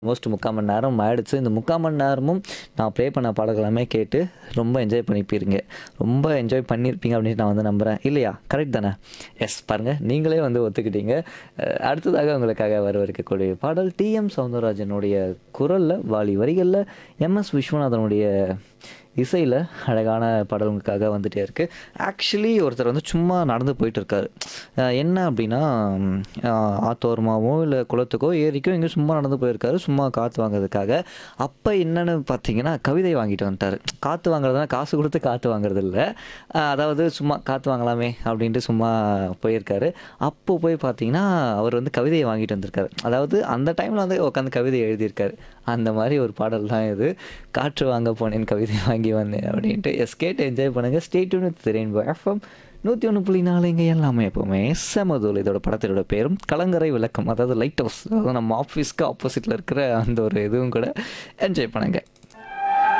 most முக்கால் மணி நேரம் ஆயிடுச்சு இந்த முக்கால் மணி நேரமும் நான் ப்ளே பண்ண பாடல்கள் எல்லாமே கேட்டு ரொம்ப என்ஜாய் பண்ணிப்பீங்க ரொம்ப என்ஜாய் பண்ணியிருப்பீங்க அப்படின்ட்டு நான் வந்து நம்புகிறேன் இல்லையா கரெக்ட் தானே எஸ் பாருங்கள் நீங்களே வந்து ஒத்துக்கிட்டீங்க அஹ் அடுத்ததாக உங்களுக்காக வரவிருக்கக்கூடிய பாடல் டிஎம் சவுந்தரராஜனுடைய குரலில் வாலி வரிகளில் எம்எஸ் விஸ்வநாதனுடைய இசையில் அழகான பாடல்களுக்காக வந்துட்டே இருக்குது ஆக்சுவலி ஒருத்தர் வந்து சும்மா நடந்து போயிட்டு இருக்காரு அஹ் என்ன அப்படின்னா ம், அஹ் ஆத்தோரமாவோ இல்லை குளத்துக்கோ ஏரிக்கோ எங்கேயும் சும்மா நடந்து போயிருக்காரு சும்மா காற்று வாங்குறதுக்காக அப்போ என்னன்னு பார்த்தீங்கன்னா கவிதை வாங்கிட்டு வந்துட்டார் காற்று வாங்குறதுனா காசு கொடுத்து காற்று வாங்குறது இல்லை அதாவது சும்மா காற்று வாங்கலாமே அப்படின்ட்டு சும்மா போயிருக்காரு அப்போ போய் பார்த்தீங்கன்னா அவர் வந்து கவிதையை வாங்கிட்டு வந்திருக்காரு அதாவது அந்த டைமில் வந்து உட்காந்து கவிதை எழுதியிருக்காரு அந்த மாதிரி ஒரு பாடல் தான் இது காற்று வாங்க போனேன் கவிதை வாங்கி வந்தேன் அப்படின்ட்டு எஸ் கேட்டு என்ஜாய் பண்ணுங்கள் ஸ்டேட்யூன் தெரியும் எஃப்எம் நூற்றி ஒன்று புள்ளி நாலு இங்கே எல்லாமே எப்போவுமே செமதூல் இதோட படத்தோட பேரும் கலங்கரை விளக்கம் அதாவது லைட் ஹவுஸ் அதாவது நம்ம ஆஃபீஸ்க்கு ஆப்போசிட்டில் இருக்கிற அந்த ஒரு இதுவும் கூட என்ஜாய் பண்ணுங்கள்